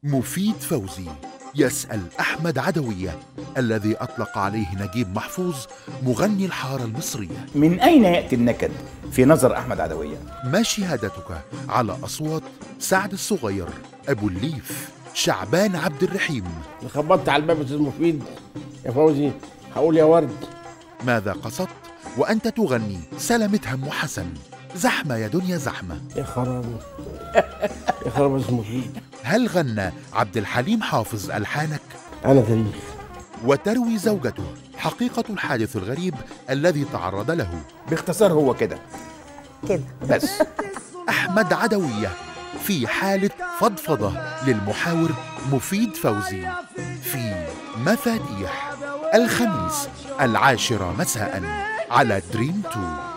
مفيد فوزي يسأل أحمد عدوية الذي أطلق عليه نجيب محفوظ مغني الحارة المصرية من أين يأتي النكد في نظر أحمد عدوية؟ ما شهادتك على أصوات سعد الصغير أبو الليف شعبان عبد الرحيم خبطت على الباب استاذ مفيد يا فوزي هقول يا ورد ماذا قصدت وأنت تغني سلامة هم وحسن زحمة يا دنيا زحمة يا خرابي يا خرابي استاذ مفيد هل غنى عبد الحليم حافظ ألحانك انا تاريخ وتروي زوجته حقيقة الحادث الغريب الذي تعرض له باختصار هو كده كده بس أحمد عدوية في حالة فضفضة للمحاور مفيد فوزي في مفاتيح الخميس العاشرة مساء على دريم 2